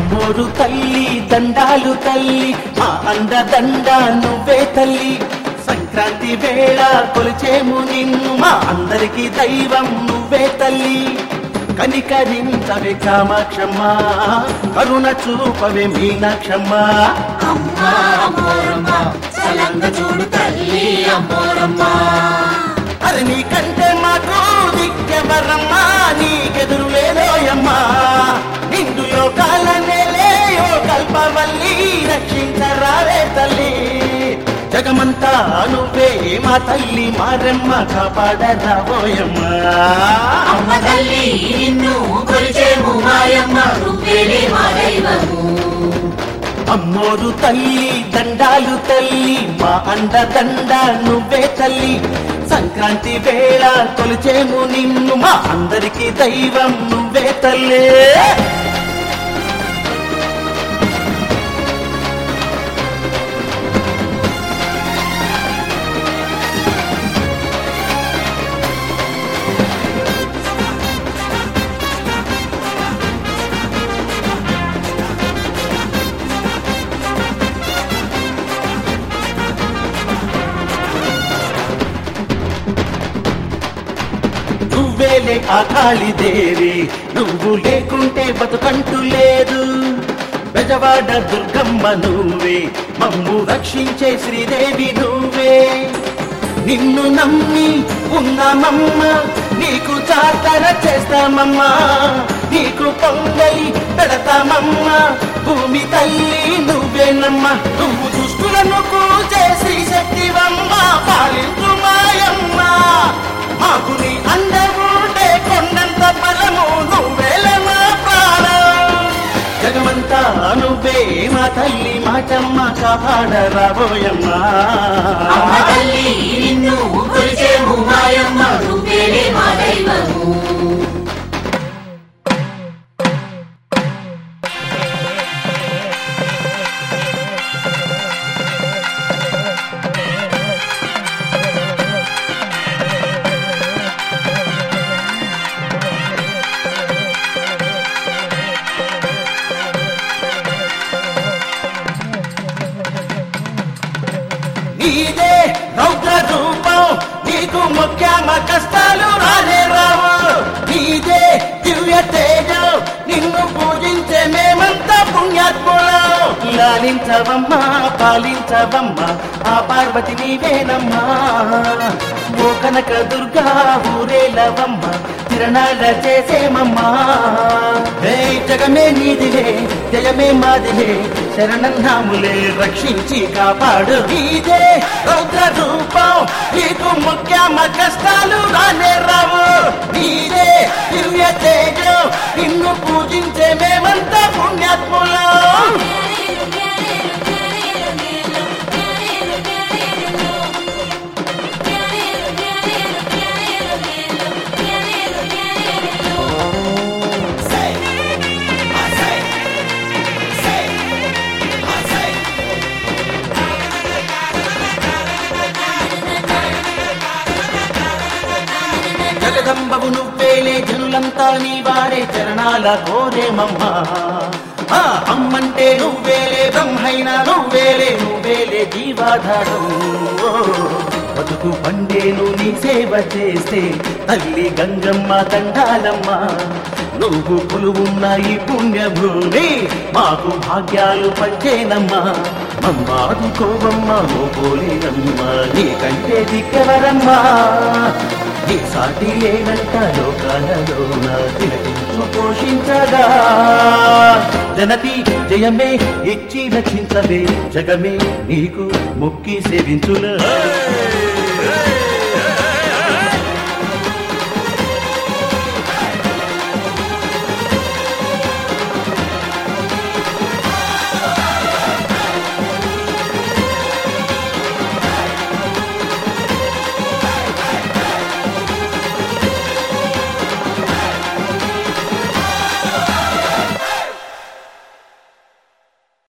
అమ్మోరు తల్లి దండాలు తల్లి మా అండ దండ నువ్వే తల్లి సంక్రాంతి వేళ కొలిచేము నిన్ను మా అందరికి దైవం నువ్వే తల్లి కనికరించవే కామాక్షమ్మ కరుణ చూపవే మీనాక్షమ్మ అమ్మా అమ్మోరమ్మ చలంగ చూడు తల్లి అమ్మోరమ్మ అది నీకంటే మాకు దిక్కెవరమ్మా నీకెదురు లేదోయమ్మా నిండు లోకాల నేలేయో కల్పవల్లి రక్షించరావే తల్లి జగమంతా నువ్వే మా తల్లి మారెమ్మ కాపాడరాబోయమ్మా అమ్మ తల్లి నిన్ను కొలిచేము మాయమ్మ నువ్వేలే మా దైవము అమ్మోరు తల్లి దండాలు తల్లి మా అండ దండ నువ్వే తల్లి సంక్రాంతి వేళ కొలిచేము నిన్ను మా అందరికి దైవం నువ్వే తల్లి నువ్వేలే ఆ కాళీదేవి నువ్వు లేకుంటే బతుకంటూ లేదు బెజవాడ దుర్గమ్మ నువ్వే మమ్ము రక్షించే శ్రీదేవి నువ్వే నిన్ను నమ్మి ఉన్నామమ్మ నీకు చాతర చేస్తామమ్మా నీకు పొంగలి పెడతామమ్మా భూమి తల్లి నువ్వేనమ్మ నువ్వు దుష్టులను కూచే శ్రీ శక్తివమ్మ పాలించు మాయమ్మ మాకు నీ అందరుంటే కొండంత బలము నువ్వేల మా ప్రాణం జగమంతా నువ్వే మా తల్లి మా చమ్మ కాపాడరాబోయమ్మా అమ్మ తల్లి నిన్ను కొలిచేము మాయమ్మ నువ్వేలే మా దైవము నీదే రౌద్ర రూపం నీకు ముఖ్యమ కష్టాలు రాలే రావు నీదే దివ్య తేజం నిన్ను పూజించే మేమంతా పుణ్యాత్ములం లాలించవమ్మా పాలించవమ్మా ఆ పార్వతి నీవేనమ్మా ఓ కనక దుర్గా ఊరేలవమ్మ తిరణాల చేసేమమ్మా హే జగమే నీదిలే జయమే మాదిలే శరణన్నాములే రక్షించి కాపాడు నీదే రౌద్ర రూపం నీకు ముఖ్యమ కష్టాలు రానే రావు నీదే దివ్య తేజం నిన్ను పూజించే మేమంతా పుణ్యాత్ములం జగదంబవు నువ్వేలే జనులంతా నీ వారే చరణాల కోరేమమ్మా ఆ, అమ్మంటే నువ్వేలే బ్రహ్మైన నువ్వేలే నువ్వేలే జీవాధారం ఓ, బతుకు పండేను నీ సేవ చేస్తే తల్లి గంగమ్మ దండాలమ్మ నువ్వు కొలువున్న ఈ పుణ్యభూమి మాకు భాగ్యాలు పంచేనమ్మా మమ్మాదుకోవమ్మా ఓ పోలేనమ్మా నీకంటే దిక్కవరమ్మా నీ సాటి లేనంట లోకాలలోన తిలకించు పోషించగా జనతి జయమే ఇచ్చి రక్షించవే జగమే నీకు మొక్కి సేవించుల